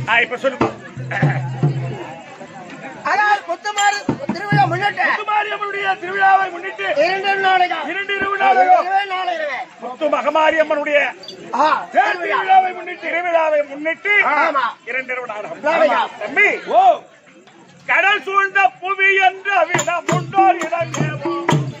ஆ, இப்ப சொல்லுப்பா ஆனால் முத்துமாறு திருவிழா முன்னிட்டு முத்துமாரியம்மனுடைய திருவிழாவை முன்னிட்டு இரண்டு நாளைக்கு இரண்டு இரவு நாடகம் இரவே நாளை இரவே முத்து மகமாரியம்மனுடைய ஆ தேர் திருவிழாவை முன்னிட்டு திருவிழாவை முன்னிட்டு ஆமா. இரண்டு இரவு நாடகம் நாடகம். தம்பி ஓ கடல் சூழ்ந்த புவி என்ற விடம் உண்டோர் இடமேவோ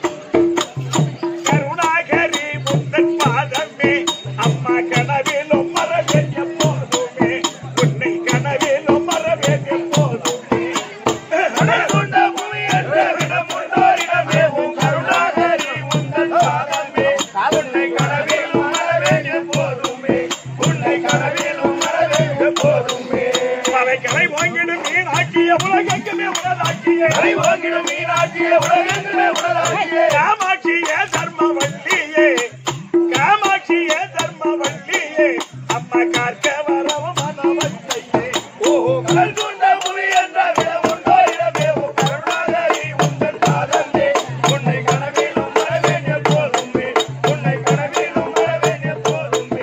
கருணாகரி முந்தன் பாதமே அம்மா கனவிலும் மரவேன் எப்போதுமே உன்னை கனவிலும் மரவேன் எப்போதுமே கடல் சூழ்ந்த புவி என்ற விடம் உண்டோர் இடமேவோ கருணாகரி முந்தன் பாதமே உன்னை கனவிலும் மரவேன் எப்போதுமே உன்னை கனவிலும் மரவேன் எப்போதுமே மலைகளை வாங்கிடும் மீனாட்சிய உலகெங்குமே உலகாட்சிய கலை வாங்கிடும் மீனாட்சிய உலகெங்குமே உலகாட்சிய காமாட்சிய தர்மவல்லியே காமாட்சிய தர்மவல்லியே அம்மா கார்க்க வரவும் மனவல்லையே ஓஹோ கடல் கொண்ட புவி என்ற விடமுண்டோ இடமே கருணாகரி உங்கள் பாதமே உன்னை கனவிலும் மரவேன் எப்போதுமே உன்னை கனவிலும் மரவேன் எப்போதுமே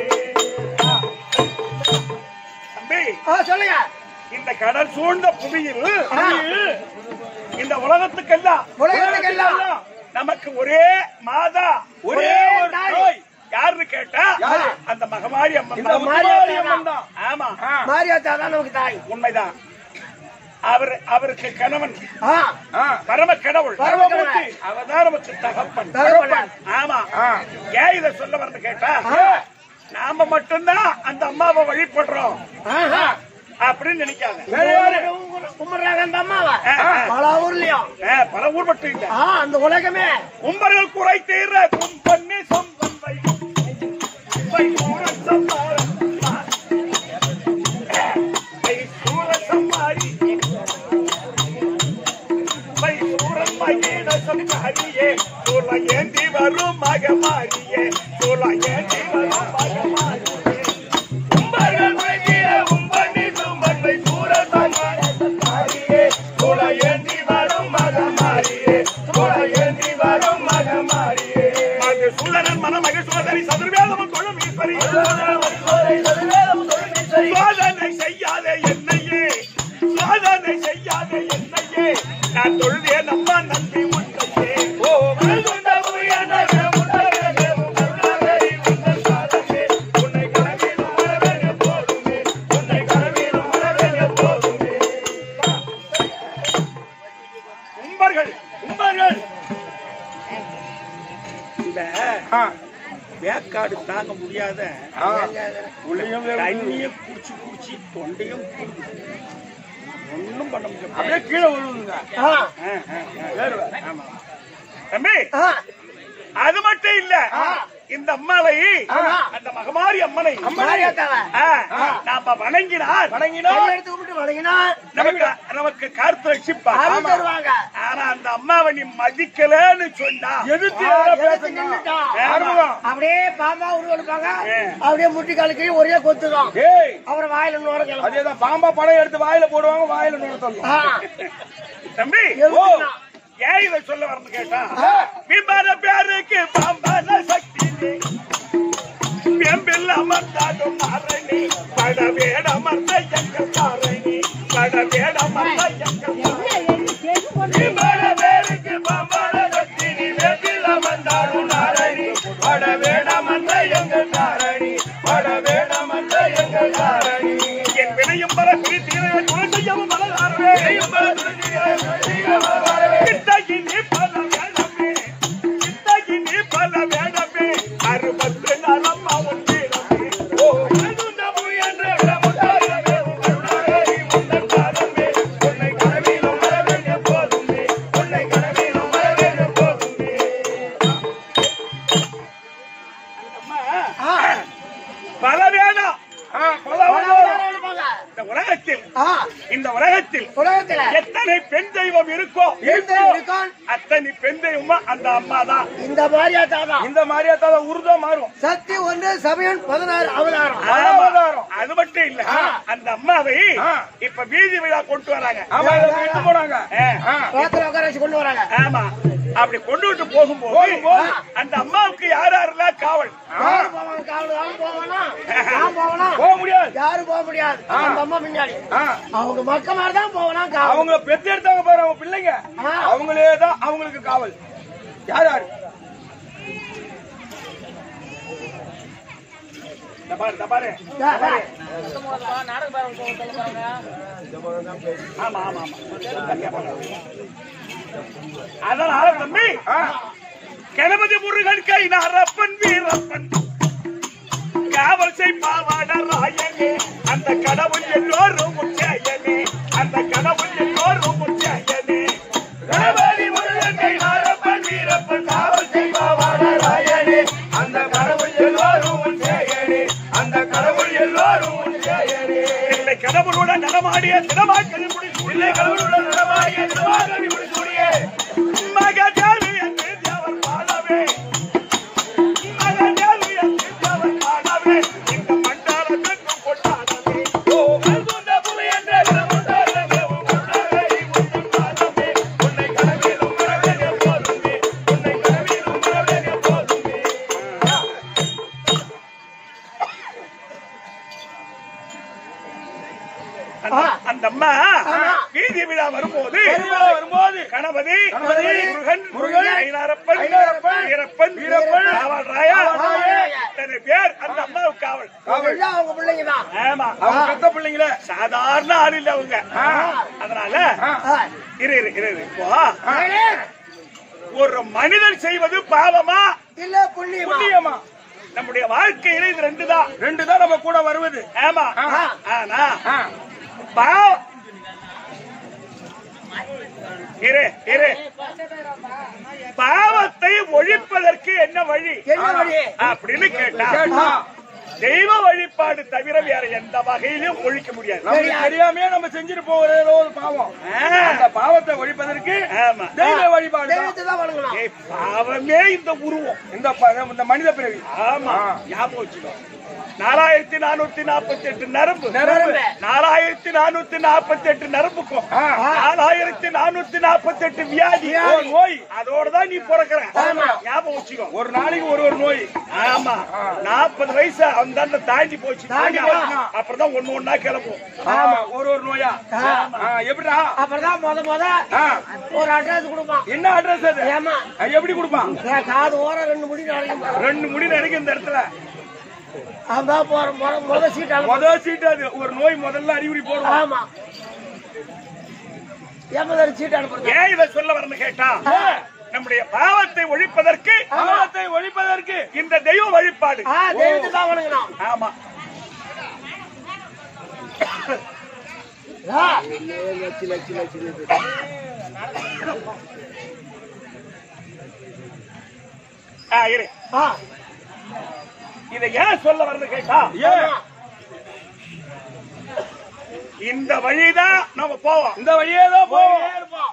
தம்பி ஆ சொல்லுங்க இந்த கடல் சூழ்ந்த புவியில் இந்த உலகத்துக்கெல்லாம் உலகத்துக்கெல்லாம் நமக்கு ஒரே மாதா ஒரே ஒரு தாய். நோய் யாருன்னு கேட்டா யாரு? அந்த மகமாரி அம்மன் இந்த தான். மாரியம்மன் அம்மன் தான். ஆமா மாரியாத்தா தான் நமக்கு தாய் உண்மைதான் அவர் அவருக்கு கணவன் ஆ பரம கடவுள் பரம கடவுள். அவர்தான் நமக்கு தகப்பன் தகப்பன். ஆமா ஏன் இத சொல்ல வரது கேட்டா நாம மட்டும்தான் அந்த அம்மாவை வழிபடுறோம் ஆஹா அப்படின்னு நினைக்காத கும்பிடுறாங்க அந்த அம்மாவை ஆ, ஆ. பல ஊர்லயும் ஆ, பல ஊர் மட்டும் இல்ல ஆ அந்த உலகமே கும்பர்கள் குறை தீர கும்பன்னி சம்பந்தை வை சூரன் சம்மாரம் வை சூரன் சம்மாரி வை சூரன் மகேன சம்மாரியே சூல ஏந்தி வரும் மகமாரியே சூல ஏந்தி வரும் மகமாரியே கும்பர்கள் குறை தீர கும்பன்னி சம்பந்தை சூரன் சம்மாரியே சூல ஏந்தி வரும் மகமாரியே சூல ஏந்தி வரும் மகமாரியே மக சூழனன் மன மகசோதரி சதுர்வேதமும் தொழும் ஈஸ்வரி சோதனை செய்யாத என்னையே சோதனை செய்யாத என்னையே நான் தொழுதே நம்ம நம்பி உன்னையே ஓ மனதுண்ட புரியாத உன்னை கனவிலும் மறவேன் எப்போதுமே உன்னை கனவிலும் மறவேன் எப்போதுமே கும்பர்கள் கும்பர்கள் இந்த வேக்காடு தாங்க முடியாத தண்ணியும் குடிச்சு குடிச்சு தொண்டையும் ஒன்னும் பண்ண முடியாது அப்படியே கீழே விழுவுங்க ஆ ஆமா தம்பி ஆ அது மட்டும் இல்ல இந்த அம்மாவை அந்த மகமாரி அம்மனை மாரியாத்தாவை ஆ, நாம வணங்கினார் வணங்கினோம் கையை எடுத்து கும்பிட்டு வணங்கினா நமக்கு நமக்கு கருத்து ரட்சிப்பா அருள் தருவாங்க ஆனா அந்த அம்மாவை நீ மதிக்கலன்னு சொன்னா எதிர்த்து ஆ, எதிர்த்து நின்னுட்டான். அப்படியே பாம்பா உருவெடுப்பாங்க ஆ. அப்படியே முட்டி காலுக்கு ஒரே கொத்துதான் ஏய் அப்புறம் வாயில நோட கிளம்ப அதேதான் பாம்பா படம் எடுத்து வாயில போடுவாங்க வாயில நுழைத்தலாம் தம்பி ஓ ஏன் இதை சொல்ல வரணும் கேட்டா விமான பேருக்கு பாம்பான சக்தி வெம்பில் அமர்ந்தாடும் மாரணி பட வேட மர்ந்த எங்கள் தாரணி பட வேட மர்ந்த எங்கள் விமான பேருக்கு பாம்பான சக்தி வெம்பில் அமர்ந்தாடும் நாரணி பட வேட மர்ந்த எங்கள் தாரணி பட வேட மர்ந்த எங்கள் தாரணி என் வினையும் பல குறித்தீர குழந்தையும் மலர்வே கிட்டகினி பல வேடமே கிட்டகினி பல வேடமே அறுபத்து நலம் அவன் வீரமே ஓ நடுநபு என்ற விடமுட்டாரமே கருணாகரி முந்தன் பாதமே உன்னை கனவிலும் மறவேன் எப்போதுமே உன்னை கனவிலும் மறவேன் எப்போதுமே அம்மா, பல வேடம் பல வேடம் எடுப்பாங்க இந்த உலகத்தில் ஆ இந்த உலகத்தில் உலகத்துல எத்தனை பெண் தெய்வம் இருக்கோ எந்த இருக்கும் அத்தனை பெண் தெய்வமா அந்த அம்மா தான் இந்த மாரியாத்தா தான் இந்த மாதிரியா உருதா மாறும் சக்தி ஒன்று சமயம் பதினாறு அவதாரம் அவதாரம். அது மட்டும் இல்ல அந்த அம்மாவை இப்ப வீதி விழா கொண்டு வராங்க போனாங்க குளத்துல உட்கார வச்சு கொண்டு வராங்க ஆமா அப்படி கொண்டு விட்டு போகும்போது அந்த அம்மாவுக்கு யார் யாரெல்லாம் காவல் யாரு போவாங்க காவல் அவன் போவானா நான் போவானா போக முடியாது முடியாது யாரும் போக முடியாது ஆ. அந்த அம்மா முன்னாடி ஆ, அவங்க மக்க மாதிரி தான் போகலாம் காவல் அவங்க பெத்து எடுத்தாங்க பாரு அவங்க பிள்ளைங்க ஆ. அவங்களே தான் அவங்களுக்கு காவல் யார் யாரு இந்த பாரு, இந்த பாரு. டா, டா. ஆமா, ஆமா, ஆமா. அதனால தம்பி கணபதி முருகன் கை நாரப்பன் வீரப்பன் காவல் செய் பாவாட ராயனே அந்த கடவுள் எல்லோரும் உச்சாயனே அந்த கடவுள் எல்லோரும் உச்சாயனே கணபதி முருகன் கை நாரப்பன் வீரப்பன் காவல் செய் பாவாட ராயனே அந்த கடவுள் எல்லோரும் உச்சாயனே அந்த கடவுள் எல்லோரும் உச்சாயனே இல்லை கடவுளுடன் நடமாடிய தினமாக்கல் முடிச்சு இல்லை கடவுளுடன் நடமாடிய தினமாக்கல் முடிச்சுடிய மகஜாலி என்று தேவர் பாடவே மகஜாலி என்று தேவர் பாடவே இந்த மண்டாரத்துக்கு கொண்டாடவே ஓ கல்குந்த புவி என்ற கிரமுண்டாரவே கொண்டாடவே உந்தன் பாதமே உன்னை கனவிலும் மறவேனே போதுமே உன்னை கனவிலும் மறவேனே போதுமே அந்த- அந்த அம்மா வீதி விழா வரும்போது வரும்போது கணபதி கணபதி, முருகன் முருகன், ஐநாரப்பன் ஐநாரப்பன், வீரப்பன் வீரப்பன், காவல் ராயா ராயா. இத்தனை பேர் அந்த அம்மாவுக்கு காவல் எல்லாம் அவங்க பிள்ளைங்க தான் ஆமா அவங்க பெத்த பிள்ளைங்கள சாதாரண ஆள் இல்ல அவங்க அதனால ஆ. இரு இரு இரு இரு. இப்போ ஏலே, ஒரு மனிதன் செய்வது பாவமா இல்ல புண்ணியமா புண்ணியமா நம்முடைய வாழ்க்கையில இது ரெண்டு தான் ரெண்டு தான் நம்ம கூட வருவது ஆமா ஆனா பாவம் இரு இரு பாவத்தை ஒழிப்பதற்கு என்ன வழி என்ன வழி? அப்படின்னு கேட்டா தெய்வ வழிபாடு தவிர வேற எந்த வகையிலும் ஒழிக்க முடியாது நமக்கு தெரியாமே நம்ம செஞ்சுட்டு போகிற ஒரு பாவம் அந்த பாவத்தை ஒழிப்பதற்கு தெய்வ வழிபாடு தெய்வத்தை தான் வணங்கணும் ஏய், பாவமே இந்த உருவம் இந்த ப- இந்த மனித பிறவி ஆமா ஞாபகம் வச்சுக்கோ நாலாயிரத்தி நானூத்தி நாற்பத்தி எட்டு நரம்பு நரம்பு. நாலாயிரத்தி நானூத்தி நாற்பத்தி எட்டு நரம்புக்கும் நாலாயிரத்தி நானூத்தி நாற்பத்தி எட்டு வியாதி வியாதி. நோய் அதோட தான் நீ பிறக்கிற ஆமா. ஞாபகம் வச்சுக்கோ ஒரு நாளைக்கு ஒரு ஒரு நோய் ஆமா நாற்பது வயசு அந்த அந்த தாண்டி போச்சு தாண்டி போச்சுன்னா. அப்புறம் தான் ஒண்ணு ஒண்ணா கிளம்பும் ஆமா ஒரு ஒரு நோயா எப்படிடா அப்புறம் முத முத ஒரு அட்ரஸ் கொடுப்பான் என்ன அட்ரஸ் அது ஏமா எப்படி கொடுப்பான் என் காது ஓரம் ரெண்டு முடி நாளைக்கு ரெண்டு முடி நினைக்க இந்த இடத்துல அதான் போற முத முத சீட் அனுப்ப முதல் சீட்டு அது ஒரு நோய் முதல்ல அறிகுறி போடுவோம் ஆமா ஏமாதாரி சீட் அனுப்புறது ஏன் இதை சொல்ல வரணும் கேட்டா நம்முடைய பாவத்தை ஒழிப்பதற்கு பாவத்தை ஒழிப்பதற்கு இந்த தெய்வ வழிபாடு ஆ தெய்வத்தை தான் வணங்கணும் ஆமா ஆ, ஆ, இரு ஆ, இதை ஏன் சொல்ல வரணும் கேட்டா ஆமா. இந்த வழிதான் நம்ம போவோம் இந்த வழியே தான் போயிட்டே இருப்போம்.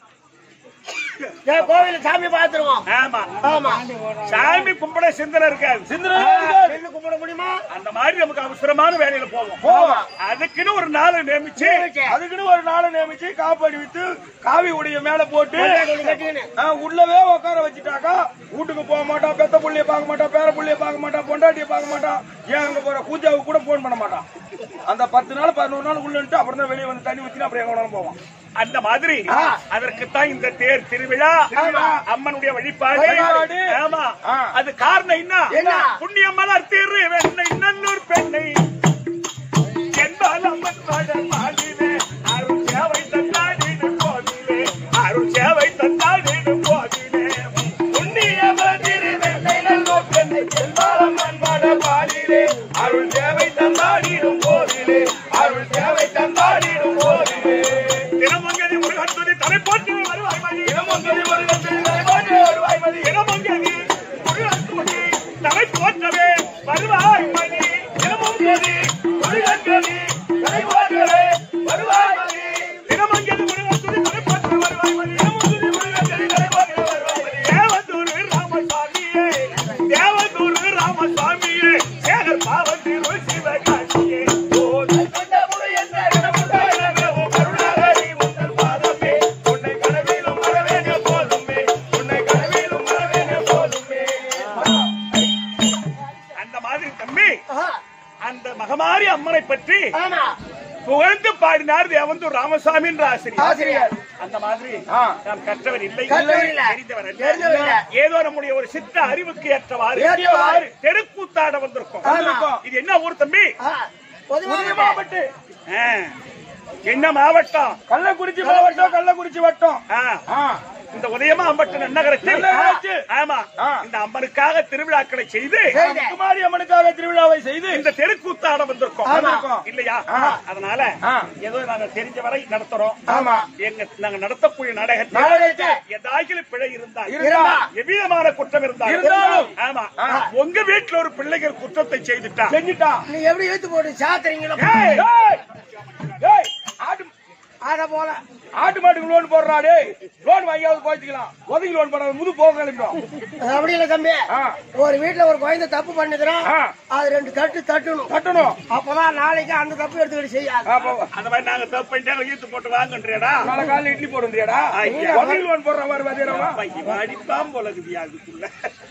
ஏன் கோவில சாமி பார்த்துருவோம் ஆமா ஆமா சாமி கும்பிட சிந்தனை இருக்காது சிந்தனை பெண்ணு கும்பிட முடியுமா அந்த மாதிரி நமக்கு அவசரமான வேலையில போவோம் போவோம். அதுக்குன்னு ஒரு நாள் நியமிச்சு நியமிச்சு. அதுக்குன்னு ஒரு நாள் நியமிச்சு காப்படி வித்து காவி உடைய மேல போட்டு கொண்டை கொண்டு கட்டிக்கின்னு. ஆ, உள்ளவே உட்கார வச்சுட்டாக்கா வீட்டுக்கு போக மாட்டான் பெத்த புள்ளைய பார்க்க மாட்டான் பேர புள்ளைய பார்க்க மாட்டான் பொண்டாட்டிய பார்க்க மாட்டான் ஏன் அங்க போற பூஜாவுக்கு கூட போன் பண்ண மாட்டான் அந்த பத்து நாள் பதினோரு நாள் உள்ள அப்புறம் தான் வெளியே வந்து தண்ணி ஊத்தி அப்புறம் எங்க வேணாலும் போவான் அந்த மாதிரி அதற்குத்தான் இந்த தேர் திருவிழா அம்மனுடைய வழிபாடு வழிபாடு. ஆமா அது காரணம் என்ன என்ன? புண்ணிய மலர் திரு வெண்ணை நல்லூர் பெண்ணை என்பால் அம்மன் பாடல் பாடினே அருள் சேவை தந்தாடிடும் போதிலே அருள் சேவை தந்தாடிடும் போதிலே புண்ணிய மலர் திரு வெண்ணை நல்லூர் பெண்ணை என்பால் அம்மன் பாடல் பாடினே அருள் சேவை தந்தாடிடும் போதிலே அருள் சேவை தந்தாடிடும் போதிலே தினமங்கதி முருகன் துதி தலை போற்றி வருவாய் மதி தினமங்கதி முருகன் துதி தலை போற்றி வருவாய் மதி தினமங்கதி முருகன் துதி தலை போற்றவே வருவாய் மதி தினமங்கதி முருகன் துதி தலை போற்றவே வருவாய் மதி தினமங்கதி முருகன் துதி தலை போற்றி வருவாய் மதி தினமங்கதி முருகன் துதி தலை போற்றி வருவாய் மதி தேவதூரு ராமசாமியே தேவதூரு ராமசாமியே சேகர் பாவத்திரு சிவகாசியே ஓ தைக்கொண்ட முருகன் கணமுதாரவே ஓ கருணாகரி உந்தன் பாதமே உன்னை கனவிலும் மறவேனே போதுமே உன்னை கனவிலும் மறவேனே போதுமே அந்த மாதிரி தம்பி ஆ, அந்த மகமாரி அம்மனை பற்றி ஆமா புகழ்ந்து பாடினார் தேவந்தூர் ராமசாமி என்ற ஆசிரியர் ஆசிரியர் அந்த மாதிரி ஆ. நாம் கற்றவர் இல்லை கற்றவர் இல்லை. தெரிந்தவர் அல்ல. தெரிந்தவர் இல்லை. ஏதோ நம்முடைய ஒரு சித்த அறிவுக்கு ஏற்றவாறு ஏற்றவாறு. தெருக்கூத்தாட வந்திருக்கோம் ஆமா. இது என்ன ஊர் தம்பி ஆ, பொதுவாக மாவட்டு ஆ. என்ன மாவட்டம் கள்ளக்குறிச்சி மாவட்டம் கள்ளக்குறிச்சி வட்டம் ஆ. ஆ. இந்த உதயமா அம்பட்டு நகரத்தில் நகரத்தில். ஆமா ஆ. இந்த அம்மனுக்காக திருவிழாக்களை செய்து செய்து. குமாரி அம்மனுக்காக திருவிழாவை செய்து இந்த தெருக்கூத்தாட வந்திருக்கோம் ஆமா. இல்லையா ஆ. அதனால ஆ. ஏதோ நாங்க தெரிஞ்ச வரை நடத்துறோம் ஆமா. எங்க நாங்க நடத்தக்கூடிய நாடகத்தில் நாடகத்தை. ஏதாகிலும் பிழை இருந்தால் இருந்தா. எவ்விதமான குற்றம் இருந்தால் இருந்தாலும். ஆமா ஆ. உங்க வீட்டுல ஒரு பிள்ளைகள் குற்றத்தை செய்துட்டா செஞ்சுட்டான் நீ எப்படி இழுத்து போட்டு சாத்துறீங்களோ ஏய், ஏய், ஏய், ஆட்டு அத போல ஆட்டு மாட்டுக்கு லோன் போடுறா டேய் லோன் வாங்கியாவது போய்த்துக்கலாம் உதவி லோன் போடாத முது போக கிளம்பிடும் அது அப்படி இல்ல தம்பி ஆ. ஒரு வீட்டுல ஒரு குழந்தை தப்பு பண்ணுதுன்னா ஆ. அது ரெண்டு தட்டு தட்டணும் கட்டணும் அப்பதான் நாளைக்கு அந்த தப்பு எடுத்துக்கிட்டு செய்யாது அப்போ அந்த மாதிரி நாங்க தப்பு பண்ணிட்டாங்க ஈத்து போட்டு வாங்கன்றியடா நாளை காலையில இட்லி போடுறியாடா ஐயா. உதவி லோன் போடுற மாதிரி பாத்தீரமா அடிப்பாம் போல இருக்குதியா அதுக்குள்ள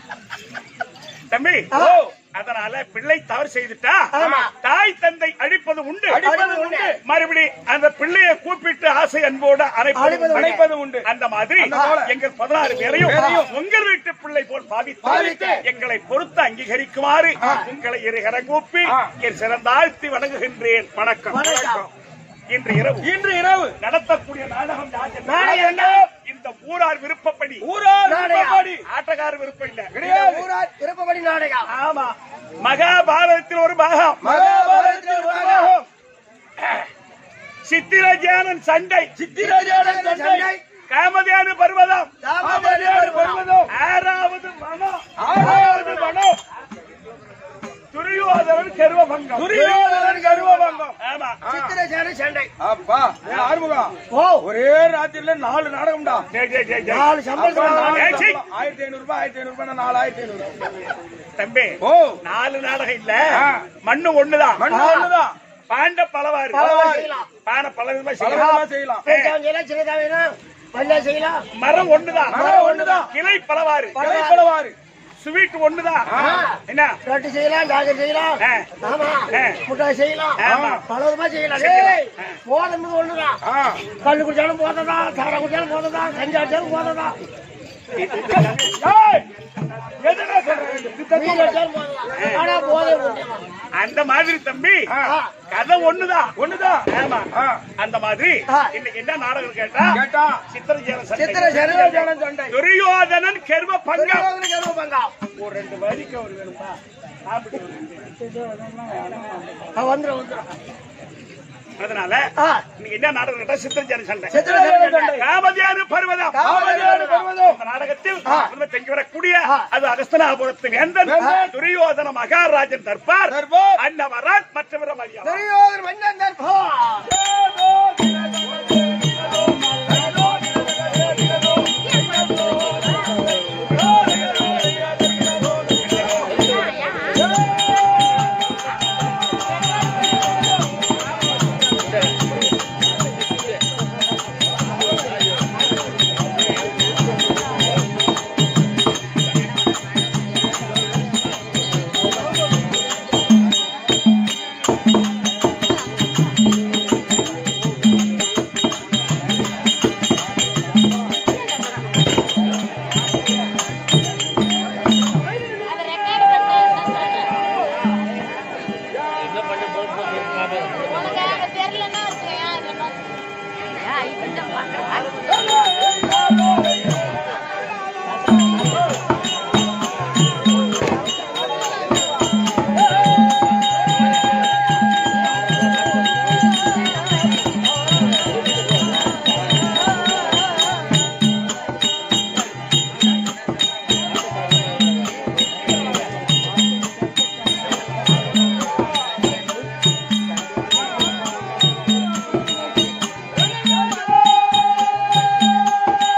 தம்பி ஆ. அதனால பிள்ளை தவறு செய்துட்டா ஆமா. தாய் தந்தை அழிப்பது உண்டு அடிப்பது உண்டு மறுபடி அந்த பிள்ளையை கூப்பிட்டு ஆசை அன்போடு அழைப்பது அழைப்பது உண்டு. அழைப்பது உண்டு அந்த மாதிரி அந்த போல. எங்கள் பதினாறு பேரையும் பேரையும் உங்கள் வீட்டு பிள்ளை போல் பாவித்து பாவித்து எங்களை பொறுத்து அங்கீகரிக்குமாறு உங்களை இருகர கூப்பி ஆ. என் சிறந்தாழ்த்தி வணங்குகின்றேன் வணக்கம் வணக்கம். இன்று இரவு இன்று இரவு நடத்தக்கூடிய நாடகம் யார் என்பது நாடகம் என்ன? இந்த ஊரார் விருப்பப்படி ஊரார் நாளையா? விருப்பப்படி ஆட்டக்கார விருப்பம் இல்ல கிடையாது ஊரார் விருப்பப்படி நாடகம் ஆமா மகாபாரதத்தில் ஒரு பாகம் மகாபாரதத்தில் ஒரு பாகம். சித்திரஜானன் சண்டை சித்திரஜானன் சண்டை சண்டை காமதேனு பர்வதம் காமதேனு பர்வதம். ஆறாவது மனம் ஆறாவது மனம் துரியோதரன் கருவபங்கம் துரியோதனன் கருவபங்கம் ஆமா சித்திரசேன சண்டை அப்பா ஏ ஆறுமுகம் ஓ ஒரே ராத்திரில நாலு நாடகம்டா ஜெய் ஜெய் ஜெய் ஜெய் நாலு சம்பளம் ஏய், சீ. ஆயிரத்தி ஐநூறு ரூபாய் ஆயிரத்தி ஐநூறு ரூபாய் நாலாயிரத்தி ஐநூறு தம்பி ஓ நாலு நாடகம் இல்ல ஆ. மண்ணு ஒண்ணுதான் மண்ணு ஒண்ணுதான் பாண்ட பலவாறு பலவாறு. செய்யலாம். பானை பல விதமா பல செய்யலாம் விதமா செய்யலாம் பெருசாவும் செய்யலாம் சின்னதா வேணும் வல்லா செய்யலாம் மரம் ஒண்ணுதான் மரம் ஒண்ணுதான். கிளை பலவாறு பலை பலவாறு ஸ்வீட் ஒண்ணுதான் ஆ. என்ன ரொட்டி செய்யலாம் ஜாக்கெட் செய்யலாம் ஆ. ஆமா ஆ. முட்டாய் செய்யலாம் ஆமா. பல விதமா செய்யலாம் டேய், போதும் ஒண்ணுதான் ஆ கல்லு குடிச்சாலும் போததா சாரை குடிச்சாலும் போததா கஞ்சி அடிச்சாலும் போததா ஏய், எதுடா சொல்ற? மீன் அடிச்சாலும் போததா ஆனா போதை ஒண்ணுதான் அந்த மாதிரி தம்பி ஆ, கதை ஒண்ணுதான் ஒண்ணுதான் ஆமா ஆ, அந்த மாதிரி ஆ. இன்னைக்கு என்ன நாடகம் கேட்டா கேட்டா சித்திரஜேன சித்திர சண்டை சித்திரஜானன் சண்டை துரியோதனன் கெர்வ பங்கம் துரியோதன கருவ பங்கம் ஒரு ரெண்டு வரிக்கு ஒரு வேணுமா சாப்பிட்டு ஒரு ரெண்டு. ஆ, வந்துரும் வந்துரும் அதனால ஆ, இன்னைக்கு என்ன நாடகம் கேட்டா சித்திரஜேன சண்டை சித்திரசேன சண்டை காமதியானு பர்வதம் காமதேனு பர்வதம். அந்த நாடகத்தில் ஆ. முதல்ல தங்கி வரக்கூடிய ஆ. அது அகஸ்தனாபுரத்து வேந்தன் வேந்தன். துரியோதன மகாராஜன் தர்பார் தர்பார். அன்னவரான் மற்றவர மரியாதை துரியோதன மன்னன் தர்பா அதை ரெக்கார்ட் பண்ண உனக்கு அது தெரியலன்னா வச்சுக்கோயேன் இதுல பாத்து. ஏன் இப்படிதான் பார்க்கறேன் ஆ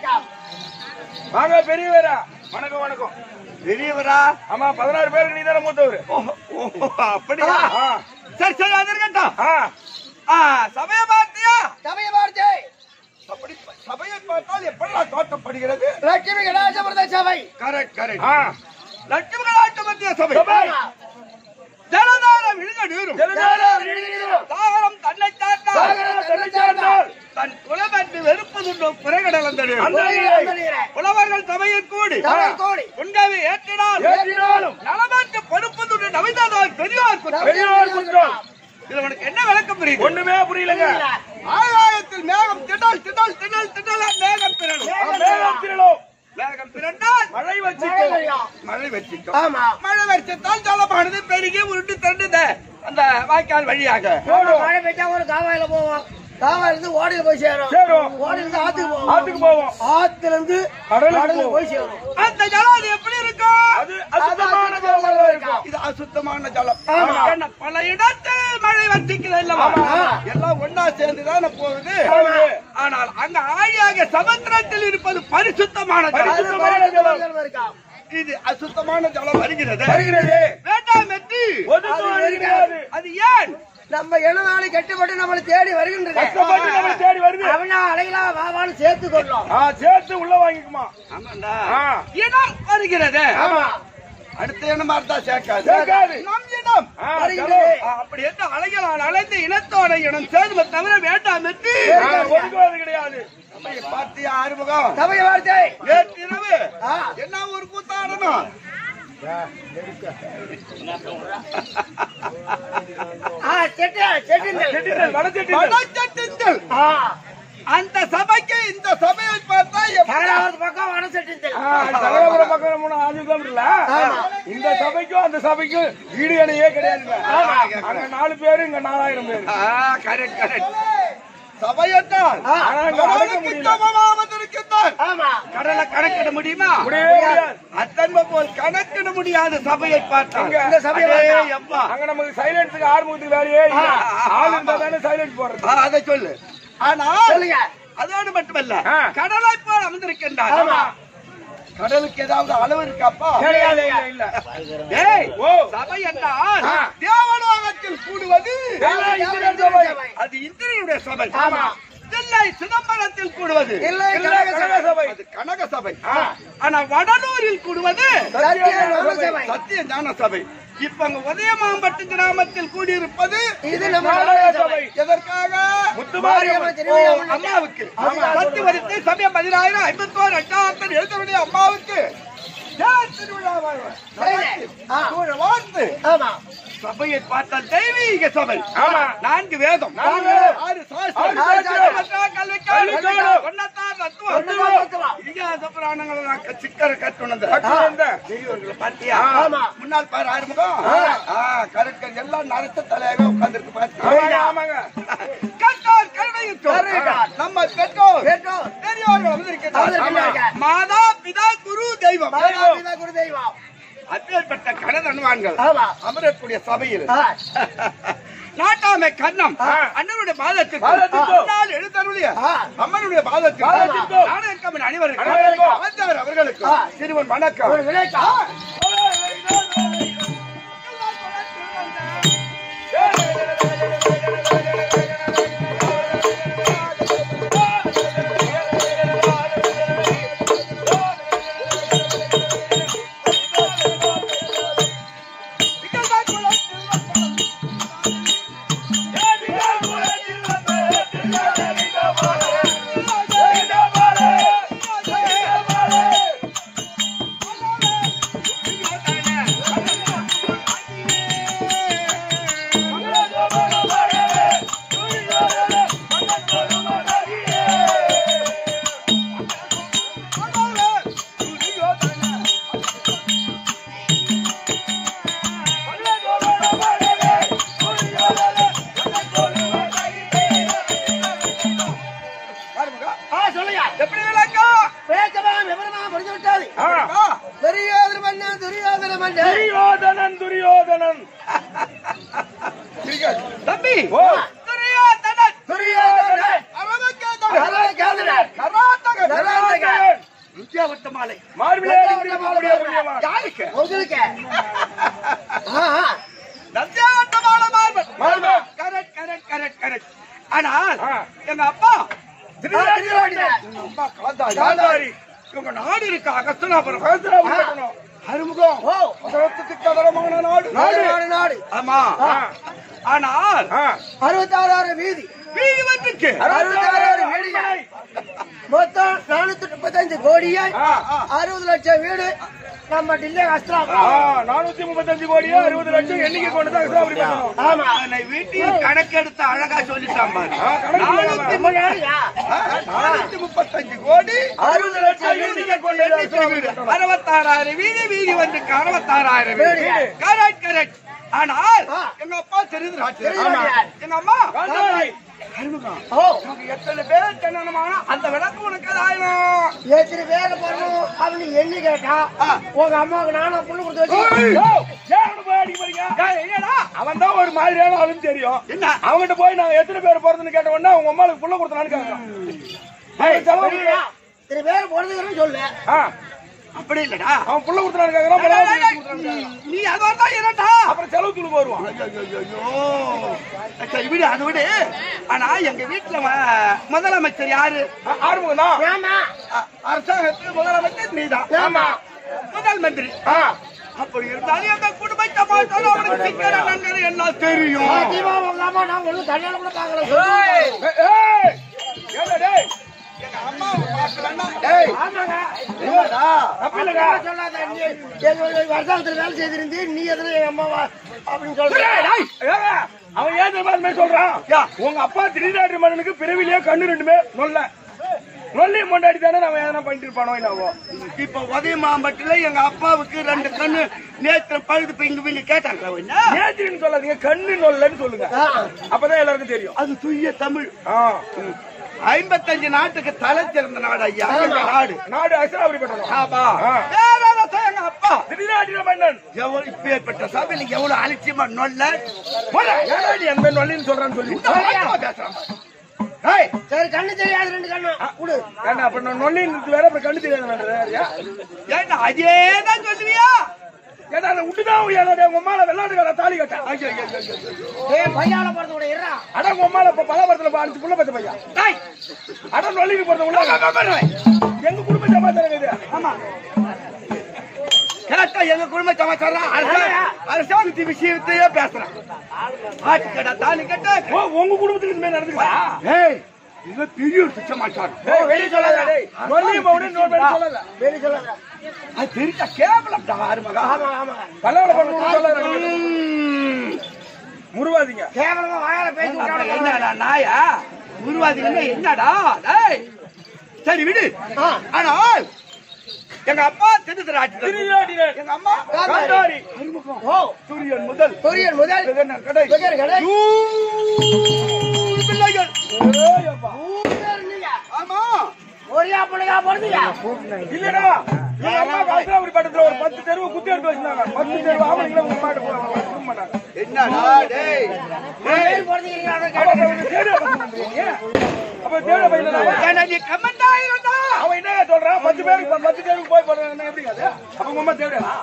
வணக்கம் வாங்க பெரியவரா வணக்கம் வணக்கம் பெரியவரா ஆமா பதினாறு பேருக்கு நீ தானே மூத்தவர் ஓஹோ, ஓஹோ, அப்படியா ஆ. சரி சரி அது இருக்கட்டும் ஆ. ஆ, சமய பார்த்தியா சமய வார்த்தை அப்படி சபையை பார்த்தால் எப்படி தோற்றப்படுகிறது லட்சுமி கடாசமிரத சபை கரெக்ட் கரெக்ட் ஆ. லட்சுமி கலாட்ட மத்திய சபை சபை. ஜனதாரம் விழுங்க நீரும் ஜனதாரம் நீரும். தாகரம் தன்னை சார்ந்தால் சாகரம் தன்னை சார்ந்தால். தன் குலமன்று வெறுப்பதுண்டோ குறைகடலந்த அந்த நீரை புலவர்கள் சபையில் கூடி சபை கூடி. உண்கவி ஏற்றினால் ஏற்றினாலும் நலமாற்று பொறுப்பதுண்டு நவிதாதால் பெரியார் குற்றம். பெரியோர் குற்றம் இதுல உனக்கு என்ன விளக்கம் புரியுது ஒண்ணுமே புரியலங்க ஆகாயத்தில் மேகம் திடல் திடல் திடல் திடல் மேகம் பிறனும் மேகம் திரளும் மேகம் பிறந்தால் மழை வச்சிக்கும் மழை வெற்றிக்கும் ஆமா மழை வெற்றித்தால் ஜலமானது பெருகி உருண்டு திரண்டுத அந்த வாய்க்கால் வழியாக போடும். மழை பெய்ஞ்சா ஒரு காவாயில போவோம் காவாயில இருந்து ஓடையில போய் சேரும் சேரும். ஓடையில இருந்து ஆத்துக்கு போவோம் ஆத்துக்கு போவோம் ஆத்துல இருந்து கடலுக்கு கடலுக்கு போவோம். போய் சேரும் அந்த ஜலம் அது எப்படி இருக்கும் அது அசுத்தமான ஜலம் இருக்கும் இது அசுத்தமான ஜலம் ஆமா. என்ன பல இடத்தில் மழை வர்த்திக்குது அல்லவா ஆமா. எல்லாம் ஒன்னா சேர்ந்துதானே போகுது போகுது. ஆனால் அங்க ஆழியாக சமுத்திரத்தில் இருப்பது பரிசுத்தமான ஜலம் அது சுத்தமான ஜலம். ஜலம் இருக்கா இது அசுத்தமான ஜலம் வருகிறது வருகிறது வேண்டாம் வெற்றி ஒதுக்கம் இருக்கிறது அது ஏன் நம்ம இனநாளை கட்டுப்பட்டு நம்மளை தேடி வருகின்றது கஷ்டப்பட்டு நம்மளை தேடி வருது அவனா அலைகளா வாவான்னு சேர்த்து கொள்றோம் ஆ சேர்த்து உள்ள வாங்கிக்குமா ஆமாண்டா ஆ. இனம் வருகிறது ஆமா அடுத்த இனமா இருந்தா சேர்க்காது சேர்க்காது. நம் இனம் ஆ, வருகிறது. ஜலம். ஆ, அப்படி என்று அலைகளால் அலைந்த இனத்தோட இனம் சேர்ந்து தவிர வேண்டாம் வெற்றி ஆ, ஒதுக்குவது கிடையாது சபையை பார்த்தியா ஆறுமுகம் சமய வார்த்தை நேற்றிரவு ஆ. என்ன ஒரு கூத்தாடணும் ஆ செட்டு செட்டுங்கள் செட்டித்தல் வடச்செட்டித்தல் வடச்சட்டிங்கள் ஆ அந்த சபைக்கு இந்த சபையை பார்த்தா எப்படி சாராவது பக்கம் வட செட்டுங்கள் ஆ, சகலபுரம் பக்கம் மூணு அஞ்சு கிலோமீட்டர்ல ஆமா. இந்த சபைக்கும் அந்த சபைக்கும் ஈடு இணையே கிடையாதுங்க அங்க நாலு பேரு இங்க நாலாயிரம் பேரு கரெக்ட் கரெக்ட் சபையத்தால் ஆ. ஆனா இங்க அடக்க முடியல இருக்கின்றான் ஆமா கடலை கணக்கிட முடியுமா முடியவே முடியாது அத்தன்மை போல் கணக்கிட முடியாத சபையை பார்த்தால் இங்க இந்த சபையை அடே பார்த்தா. அப்பா. அங்க நமக்கு சைலன்ஸுக்கு ஆறுமுகத்துக்கு வேலையே இல்ல ஆ. ஆள் இருந்தா தானே சைலண்ட் போடுறது ஆ, அதை சொல்லு ஆனா சொல்லுங்க அதோடு மட்டுமல்ல ஆ. கடலை போல் அமர்ந்திருக்கின்றார் ஆமா. கடலுக்கு ஏதாவது அளவு இருக்காப்பா கிடையாது இல்ல இல்ல ஏய் ஓ. சபை என்றால் ஆ. தேவலோகத்தில் கூடுவது எல்லாம் இந்திரன் சபை. அது இந்திரனுடைய சபை ஆமா. இல்லை சிதம்பரத்தில் கூடுவது இல்லை இல்ல, கனக கனக சபை. அது கனக சபை ஆ. ஆனா வடலூரில் கூடுவது சத்திய ஞான சபை. சத்திய ஞான சபை இப்ப அங்க உதயமாம்பட்டு கிராமத்தில் கூடியிருப்பது இது நம்ம நாடக நாடக சபை. சபை எதற்காக முத்துமாரியம்மன் மாரியம்மன் ஓ, திருவிழா அம்மாவுக்கு ஆமா. பத்து வருத்து சமயம் பதினாயிரம் ஐம்பத்தோரு எட்டாயிரத்தி எழுதவுடைய அம்மாவுக்கு ஏன் திருவிழா சரி. ஆ. வாழ்த்து ஆமா சபையை பார்த்தால் தெய்வீக சபை ஆமா. நான்கு வேதம் நான்கு வேதம். ஆறு சாஸ்திரம். ஆறு சாஸ்திரம். கல்விக்கால், கல்விக்கால், கல்விக்கால். ஒன்னத்தார் தத்துவம். ஒன்னத்தார் தத்துவம். இதிகாச புராணங்களை நான் க- சிக்கர கட்டுனது. கட்டு வந்த. பெரியவர்களை பார்த்தியா? ஆமா. முன்னாள் பாரு ஆறுமுகம் ஆ, correct. எல்லாம் நரத்த தலையாக உட்கார்ந்திருக்கு பார்த்தியா? ஆமாங்க ஆமாங்க கற்றார் கருணையுற்றோர். கருணையுற்றோர். நம்ம பெற்றோர் பெற்றோர். பெரியோர்கள் வந்திருக்கிறார். வந்திருக்கிறார்கள். ஆமா. மாதா பிதா குரு தெய்வம் மாதா பிதா குரு தெய்வம் அப்பேற்பட்ட கனதன்வான்கள் ஆமா அமரக்கூடிய சபையில் ஆ. நாட்டாமை கண்ணம் ஆ. அண்ணனுடைய பாதத்திற்கு பாதத்திற்கு. முன்னால் எழுந்தருளிய ஆ. அம்மனுடைய பாதத்திற்கு பாதத்திற்கு. நாடகமின் அனைவருக்கும் அனைவருக்கும். ஆச்சார் அவர்களுக்கு ஆ. சிறுவன் வணக்கம் ஒரு விளைச்சா ஆ சொல்லுங்க எப்படி விளக்கம் பேச்சமா விவரமா முடிஞ்சு விட்டாது ஆ. பெரியோதர மன்னன் துரியோதர மன்னன் துரியோதனன் துரியோதனன் தம்பி ஓ. துரியோதனன் துரியோதரன் அரவகேதன் அரவகேதன் கராத்தகன் கராத்தகன் மத்தியாவட்ட மாலை மார்பிலே அடிக்கக்கூடிய புண்ணியமா. யாருக்கு உங்களுக்கு ஆ, ஆ. மத்தியாவட்ட மாலை marble marble. Correct correct correct correct ஆனால் ஆ. எங்க அப்பா திருவிழாடிதான். எங்க அப்பா காந்தாரி காந்தாரி. இவங்க நாடு இருக்கு அகஸ்தனாபுரம் பகத்துராபுரம் கட்டணும். அறுமுகம் ஓ உலகத்துக்கு கதரமான நாடு நாடு நாடு நாடு ஆமா ஆ. ஆனால் ஆ. அறுபத்தாறாயிரம் வீதி வீதி வந்துச்சு அறுபத்தாறாயிரம் வீடுங்க மொத்தம் நானூத்தி முப்பத்தஞ்சு கோடியே ஆ. அறுபது லட்சம் வீடு நம்ம டில்லே கஷ்டம் ஆ, நானூத்தி முப்பத்தஞ்சு கோடியே அறுபது லட்சம் எண்ணிக்கை கொண்டு தான் அக்ஸாபுரி பண்ணணும். ஆமா அதனை வீட்டில் கணக்கெடுத்து அழகா சொல்லிட்டான் பாரு ஆ, கணக்கு நானூத்தி நம்ம யாருயா? நானூத்தி முப்பத்தஞ்சு கோடி அறுபது லட்சம் வீடு எண்ணிக்கை கொண்ட எண்ணிக்கை வீடு அறுபத்தாறாயிரம் வீடு வீதி வந்து அறுபத்தாறாயிரம் வீடு வீடு. கரெக்ட் கரெக்ட் ஆனால் ஆ. எங்க அப்பா தெரியுது தெரியுது. எங்க அம்மா காந்தாரி. ஓ நமக்கு எத்தனை பேர் கண்ணனமான அந்த விளக்கு உனக்கு அது ஆயிரம் எத்தனை பேர் பண்ணணும் அப்படின்னு எண்ணி கேட்டா ஆ. உங்க அம்மாவுக்கு நானும் புண்ணு கொடுத்து வச்சு யோ, ஏன் அவனை போய் அடிக்க போறீங்க? ஏய், என்னடா அவன் தான் ஒரு மாதிரியான ஆளுன்னு தெரியும் என்ன அவன்கிட்ட போய் நாங்க எத்தனை பேர் போறதுன்னு கேட்ட உடனே அவங்க அம்மாளுக்கு புள்ள கொடுத்தானு கேட்கறான் அவன் செலவு புரியுதா? பண்ணி- இத்தனை பேர் போடுறதுன்னு சொல்லு ஆ, அப்படி இல்லடா அவன் புள்ள கொடுத்தானு கேட்கறான் பலாவ கொடுத்தானு கேட்கறான். நீ அதான் தான் இரட்டா அப்புறம் செலவு துணு வருவான் சரி விடு அது விடு ஆனா எங்க வீட்டுல ம- முதலமைச்சர் யாரு ஆறுமுகம் தான் ஏமா அ- அரசாங்கத்துக்கு முதலமைச்சர் நீதான் ஆமா முதல் மந்திரி ஆ, அப்படி இருந்தாலும் எங்க குடும்பத்தை பார்த்தாலும் அவனுக்கு சிக்கன நன்கரை எல்லாம் தெரியும் தீபா உங்க அம்மா நான் ஒண்ணு தனியால கூட பாக்கல சொல்லு. ஏய், ஏய், ஏண்டா டேய், எங்க அம்மாவை பார்க்கலன்னா டேய், ஆமாங்க என்னடா? தப்பு இல்லைங்க. அப்படிலாம் சொல்லாத நீ எங்க வருஷத்துல வேலை செய்திருந்து நீ எதுல எங்க அம்மாவா அப்படின்னு டேய், சொல்ற டேய், ஏங்க, அவன் ஏன் தெரியுமா இது மாதிரி சொல்றான் யா. உங்க அப்பா திருநாட்டு மன்னனுக்கு பிறவிலேயே கண்ணு ரெண்டுமே நொல்ல நொல்லி மொண்டாடி தானே நம்ம எதனா பண்ணிட்டு இருப்பானோ என்னவோ இப்ப உதய மாம்பட்டில எங்க அப்பாவுக்கு ரெண்டு கண்ணு நேற்று பழுது இப்ப இங்க இங்க கேட்டாங்க என்ன? நேத்திரின்னு சொல்லாதீங்க கண்ணு நொல்லன்னு சொல்லுங்க ஆ. அப்பதான் எல்லாருக்கும் தெரியும் அது தூய தமிழ் ஆ. ஐம்பத்தஞ்சு நாட்டுக்கு தலை சிறந்த நாடு ஐயா எங்க நாடு நாடு அசராபுரி பட்டணம் ஆமா ஆ. வேற அரசன் எங்க அப்பா திருநாட்டின மன்னன் எவ்வளவு இப்பேற்பட்ட சபையில எவ்வளவு அலட்சியமா நொல்ல போடா, ஏன்டா நீ அந்த மாதிரி நொல்லின்னு சொல்றான்னு சொல்லி இந்த வார்த்தை பேசுறான் பாரு. ஏய், சரி கண்ணு தெரியாது ரெண்டு கண்ணு கொடு ஏன்டா அப்ப நான் நொல்லின்னு வேற அப்புறம் கண்ணு தெரியாத வேண்டாம் ஏன்டா அதேதான் சொல்லுவியா ஏடா நான் விட்டுதான் ஏடா உங்க அம்மால வெள்ளாட்டுக்கார தாலி கட்ட ஐயோ, ஐயோ, ஐயோ, ஐயோ. ஏய் பையால போறது கூட இருறா அட உங்க அம்மால இப்ப பலாபரத்துல அடிச்சு புள்ள பத்த பையா டேய், அட நொல்லிக்கு போறது உள்ள வா, வா, வா, வா. எங்க குடும்ப சமாச்சாரம் இது ஆமா கரெக்டா எங்க குடும்ப சமாச்சாரம் அரசா- அரசாங்கத்து விஷயத்தையே பேசுறான் ஆட்டு கடை தாலி கட்ட ஓ உங்க குடும்பத்துக்கு இந்த மாதிரி நடந்துக்கா ஏய் இது பெரிய ஒரு சமாச்சாரம் ஏய் வெளிய சொல்லாத டேய் நொல்லி மவுனே நோட் பண்ணி சொல்லாத வெளிய சொல்லாத அது தெரிஞ்ச கேவலம் ஆறுமகா ஆமா ஆமா பல்லாவள பண்ணு சொல்லாத முருவாதீங்க கேவலமா வாயால பேசி அப்புறம் விட்டாலும் என்னடா நாயா உருவாதிங்கன்னா என்னடா டேய் சரி விடு ஆ. ஆனால் எங்க அப்பா திருத்தராட்சி திருநாட்டின எங்க அம்மா காந்தாரி ஓ சூரியன் முதல் கொரியன் முதல் வெகுண்டர் கடை வெகுண்டர் கடை. நூறு பிள்ளைகள் ஏய் அப்பா மூணு பேர் நீங்க ஆமா ஒரியா பிள்ளையா பிறந்தீங்க இல்லடா எங்க அம்மா காசராபுரி பட்டத்துல ஒரு பத்து தெருவு குத்தி எடுத்து வச்சிருந்தாங்க பத்து தெருவு ஆம்பளைங்கள உங்க அம்மாட்ட கொடுக்க மாட்டாங்க என்னடா டேய் பேர் பிறந்தீங்க அப்ப அவனுக்கு தேடிய பசங்க பண்றீங்க? அப்ப தேடிய பையன் தானே? ஏன்னா நீ கமெண்ட் ஆயிருந்தா அவன் என்ன சொல்றான் பத்து பேருக்கு ப- பத்து தெருவுக்கு போய் போடுறான் எப்படி அது அப்ப உங்க அம்மா தேவையா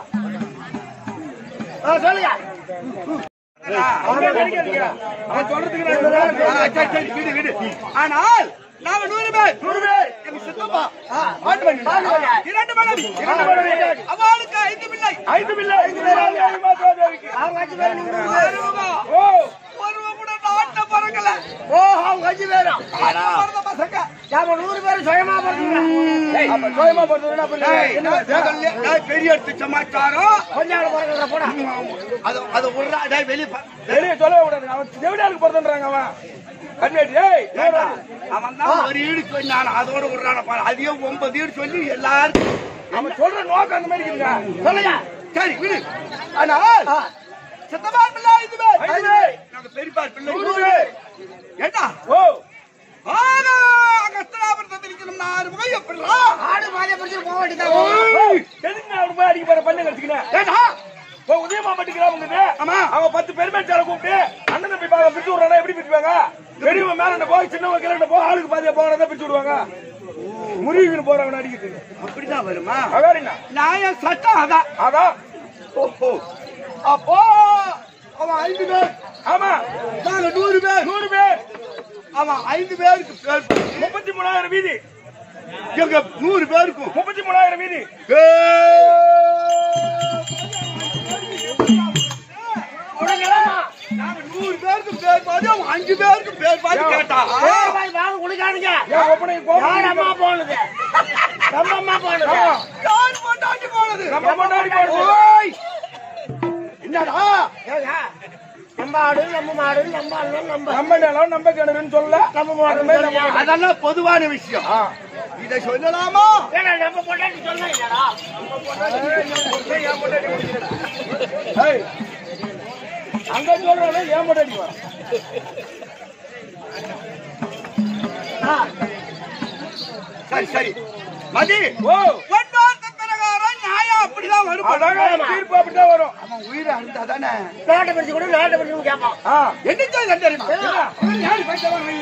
ஆ, சொல்லுங்க அவன் கிடைக்காதீங்க அவன் சொல்றதுக்கு நான் சொல்றேன். சரி சரி விடு விடு ஆனால் நாம நூறு பேர் நூறு பேர் எங்க சித்தப்பா மாட்டு வண்டி. இரண்டு மனைவி இரண்டு மனைவி. அவளுக்கு ஐந்து பிள்ளை ஐந்து பிள்ளை ஐந்து பேர் ஆளு, ஐந்து மாசம் தேவைக்கு. அவங்க அஞ்சு பேர் நீங்க மூணு பேர். ஒருவங்க ஓ ஒருவங்க கூட நாட்ட பறக்கல ஓ அவங்க அஞ்சு பேரும் ஆனா பிறந்த பசங்க நாம நூறு பேர் சுயமா பிறந்தீங்க அப்ப சுயமா போறதுன்னா அப்ப ஏய், என்ன நான் தேகல்ல, ஏய், பெரிய எடுத்து சமாச்சாரம் கொஞ்சம் ஆள் பிறகுற போடா அது அது உள்ள டேய் வெளிய பா- வெளியே சொல்லவே கூடாது அவன் செவிடாருக்கு பிறந்தன்றாங்க அவன் கண்ணாடி ஏய் ஏண்டா, அவன் தான் ஒரு ஈடு சொன்னான் அதோட விடுறான பாரு அதையும் ஒன்பது ஈடு சொல்லி எல்லாருக்கும் அவன் சொல்ற நோக்கம் அந்த மாதிரி இருக்குங்க சொல்லுங்க சரி விடு ஆனால் ஆ, சித்தப்பா பிள்ளை ஐந்து பேர் ஐந்து பேர். நாங்க பெரியப்பா பிள்ளை நூறு பேர். ஏண்டா ஓ ஆனா அகஸ்தராபுரத்தை இருக்கணும் ஆறு முகம் எப்படிலாம் ஆடு மாதிரி பிடிச்சிட்டு போக வேண்டியதான் ஏய், எதுக்கு நான் போய் அடிக்க போற பண்ண கடிச்சுக்கிறேன் ஏண்டா இப்போ உதயமா பட்டுக்கிறாங்க ஆமா. அவன் பத்து பெருமைச்சால கூப்பிட்டு அண்ணன் தம்பி பாக்க பிரிச்சு விடுறானா எப்படி பிரிச்சுவாங்க பெரியவன் மேல போய் சின்னவன் கிளண்ட போ ஆளுக்கு பாதியா போகிறதா பிரிச்சு விடுவாங்க முருகின்னு போறவன் அடிக்கிறது அப்படிதான் வருமா அதாரிண்ணா நியாயம் சட்டம் அதான் அதான் ஓஹோ அப்போ அவன் ஐந்து பேர் ஆமா நாங்க நூறு பேர் நூறு பேர் அவன் ஐந்து பேருக்கு பேர் பண்ணி, முப்பத்தி மூணாயிரம் வீதி எங்க நூறு பேருக்கும் முப்பத்தி மூணாயிரம் வீதி நாங்க நூறு பேருக்கு பேர் பாதி அவன் அஞ்சு பேருக்கு பேர் பாதி கேட்டா என் ஒப்பனை கோபம் போனது நம்ம அம்மா போனது யார் பொண்டாட்டி போனது நம்ம பொண்டாட்டி போனது. ஓய்! என்னடா நம்ம ஆடு நம்ம மாடு நம்ம அண்ணன் நம்ம நம்ம நிலம் நம்ம கிணறுன்னு சொல்ல நம்ம மாடு அது மாதிரி நம்ம அதெல்லாம் பொதுவான விஷயம் ஆ. இதை சொல்லலாமா ஏடா, நம்ம பொண்டாட்டி சொன்னா இல்லடா ஏய், அங்க சொல்றானே ஏன் பொண்டாட்டி வா சரி சரி மதி ஓ ஒன்றாவது பிரகாரம் நியாயம் அப்படிதான் வரும் அழகா தீர்ப்பு அப்படிதான் வரும் அவன் உயிரை அழுந்தா தானே நாட்டை பறிச்சு கூட நாட்டை பறிச்சு கேட்பான் ஆ என்ன செய்ய தெரியுமா யாரு பைத்தவன் நீ?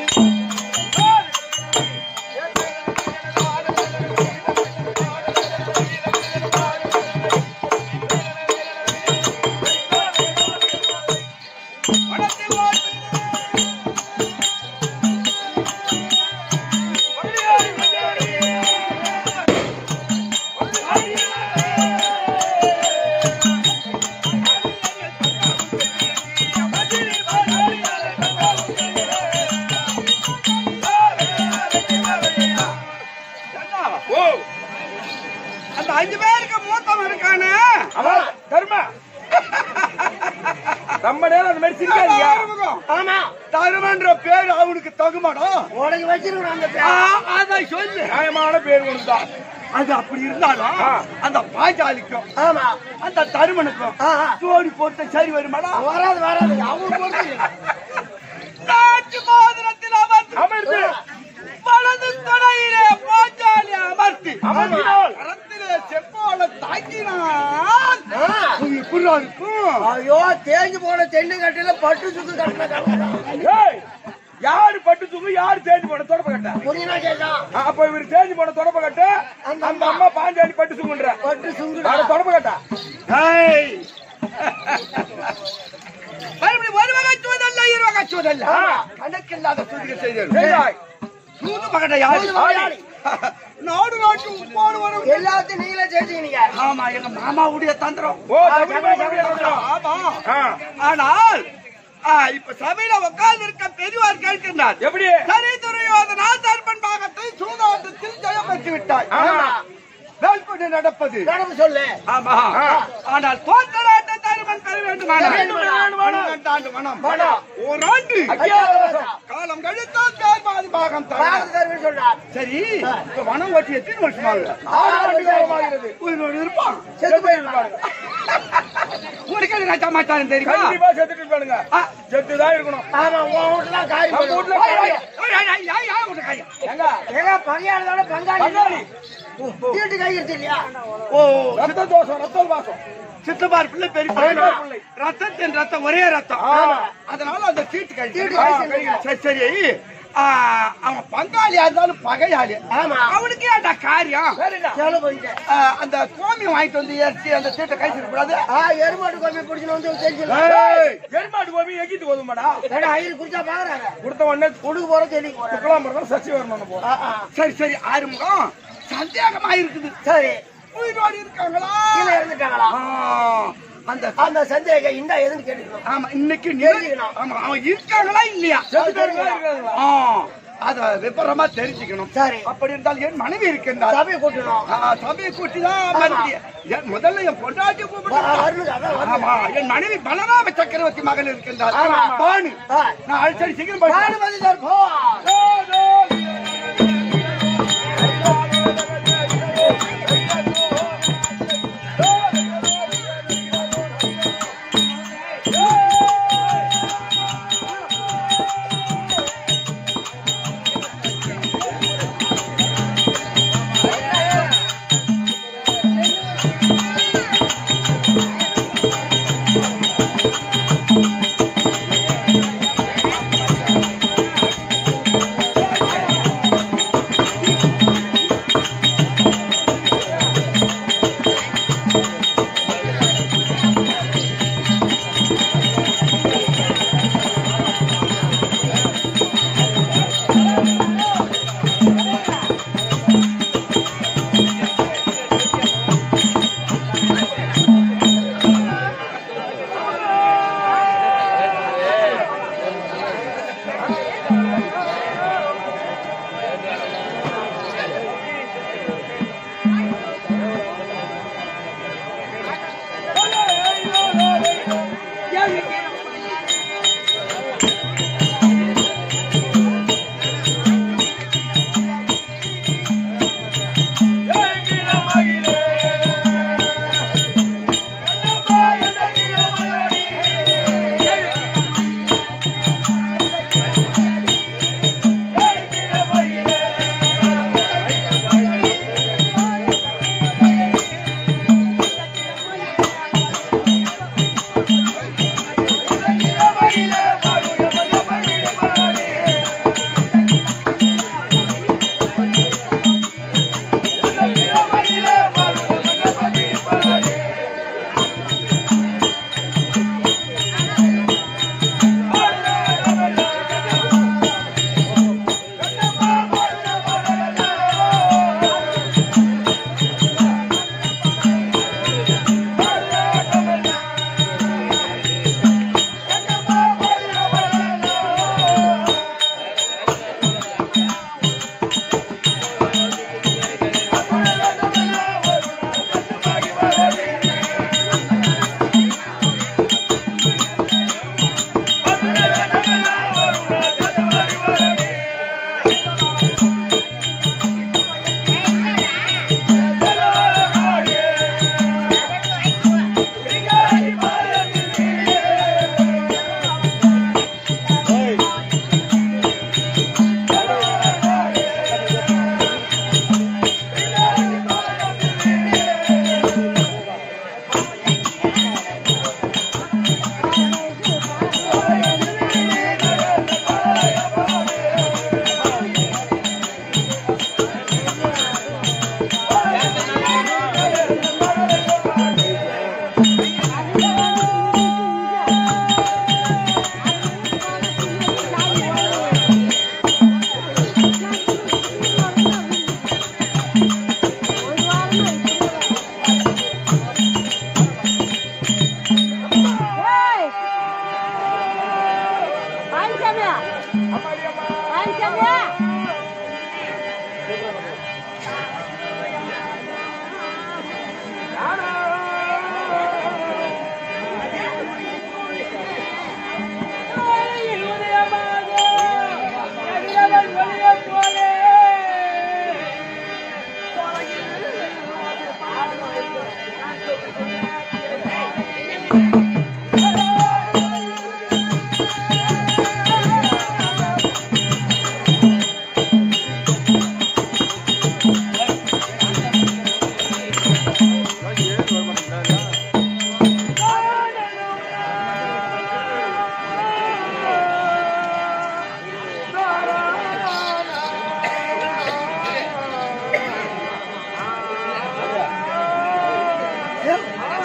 ஓ அந்த அஞ்சு பேருக்கு மூத்தம் இருக்கானே அவன் தர்மா நம்ம நேரம் அந்த மாதிரி சிரிக்காதீங்க ஆறுமுகம். ஆமா தருமன்ற பேர் அவனுக்கு தகுமாடா உனக்கு வச்சிருக்கணும் அந்த ஆ, பேர் அதை சொல்லு நியாயமான பேர் ஒன்று தான் அது அப்படி இருந்தாலும் ஆ. அந்த பாஞ்சாலிக்கும் ஆமா அந்த தருமனுக்கும் ஆ, ஆ. ஜோடி பொறுத்த சரி வருமாடா வராது வராது அவங்க பொறுத்து நாட்டு மாதிரத்தில் அமர்ந்து அமர்ந்து வலது தொடையிலே பாஞ்சாலி அமர்த்தி அமர்த்தினால் கரத்திலே செப்பால தாக்கினான் ஆ. அது எப்படிடா இருக்கும் ஐயோ தேஞ்சு போன தென்னை கட்டில பட்டு சுத்து கட்டின ஏய், யாரு பட்டு தூக்கு யாரு தேஞ்சு போன தொடப்ப கட்ட புரியுதா கேட்டா அப்ப இவர் தேஞ்சு போன தொடப்ப கட்ட அந்த அம்மா பாஞ்சாலி பட்டு தூக்குன்ற பட்டு சுங்குடா அட தொடப்ப கட்டா ஏய். மறுபடியும் ஒரு வகை சூதல்ல இரு வகை சூதல்ல ஆ. கணக்கில்லாத சூதுகள் செய்தது செய்தாய். சூது மகனை யாரு சூது மகன் யாரு? நாடு நாட்டு உப்பாடு வரும் எல்லாத்தையும் நீங்களே ஜெயிச்சீங்க ஆமா எங்க மாமாவுடைய தந்திரம் ஓ தமிழ் தந்திரம். ஆமா ஆ, ஆனால் ஆ, இப்ப சபையில உட்கார்ந்து இருக்க பெரியவார் கேட்கின்றார் எப்படி சரி துறையோதனா தர்மன் பாகத்தை சூதாட்டத்தில் ஜெயம் பெற்று விட்டாய் ஆமா. வேல்கொண்டு நடப்பது நடந்து சொல்லு ஆமா ஆ. ஆனால் தோற்ற நாட்டை தருமன் பெற வேண்டுமானால் வேண்டும், வேண்டும், வேணும். பன்னிரண்டாண்டு மனம் வேணும். ஓராண்டு அத்தியாவசியம். காலம் கழித்தால் தேர்வாதி பாகம் தர பாரத தருவன் சொன்னார் சரி இப்ப மனம் ஓட்டி எத்தனை வருஷமா ஆகுது? ஆறு ஆண்டுகாலமாகிறது. உயிரோடு இருப்பான் செத்து போயிருப்பாங்க உனக்கு ராஜா மாட்டான் தெரியுமா கண்டிப்பா செத்துட்டு இருப்பானுங்க ஆ. செத்துதான் இருக்கணும் ஆமா உன் வீட்டுல காரி நம்ம வீட்டுல போடு. காரி. ஏய், ஏய், ஏய், ஏய், ஏய், உனக்கு ஐயா. எங்க ஏங்க பங்காளிதான பங்காளி பங்காளி வீட்டு கையிருச்சு இல்லையா ஓ ரத்த தோஷம் ரத்த வாசம் சித்தப்பார் பிள்ளை பெரிய பெரியப்பார் பிள்ளை. ரத்தத்தின் ரத்தம் ஒரே ரத்தம் ஆமா. அதனால அந்த சீட்டு கழிச்சு சீட்டு கழிச்சு. சரி சரி ஆ, அவன் பங்காளியா இருந்தாலும் பகையாளி ஆமா அவனுக்கு ஏன்டா காரியம் சரிண்ணா செலவு பண்ணிட்டேன் ஆ, அந்த கோமியம் வாங்கிட்டு வந்து ஏற்றி அந்த சீட்டை கழிச்சிட கூடாது ஆ எருமாட்டு கோமி பிடிச்சுன்னு வந்து தெரிஞ்சு ஏய், எருமாட்டு கோபி எங்கிட்டு போதுமாடா ஏடா ஐயர் குடிச்சா பாக்குறாங்க கொடுத்த உடனே கொடுக்க போற தெளிக்க போறாங்க சுக்கலாம் பிறகு சசி வரணும் போ ஆ, ஆ. சரி சரி ஆறுமுகம் சந்தேகமா இருக்குது சரி உயிரோடு இருக்காங்களா கீழே இறந்துட்டாங்களா ஆ, அந்த அந்த சந்தேகம் இந்த எதுன்னு கேட்டுக்கணும் ஆமா இன்னைக்கு நிலை- தெரிஞ்சுக்கணும். ஆமா அவன் இருக்காங்களா இல்லையா செத்துட்டாங்களா இருக்காங்களா ஆ, அத விபரமா தெரிஞ்சுக்கணும் சரி அப்படி இருந்தால் என் மனைவி இருக்கின்றார் சபையை கூட்டணும் ஆ, சபையை கூட்டி தான் மறுபடியும். என் முதல்ல என் பொண்டாட்டி வ- கூப்பிட்டு வரணும் அதான் வரணும். ஆமா என் மனைவி பலராம சக்கரவர்த்தி மகன் இருக்கின்றார் ஆமா. பானு ஆ. நான் அழைச்சடி சீக்கிரம் போய் பானுமதி தர்பம்.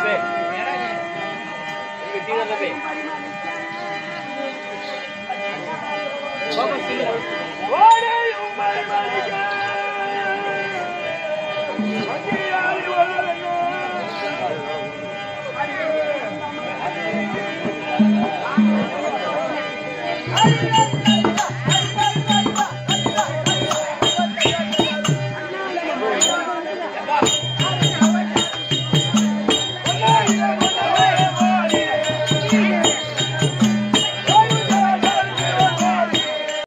Vamos,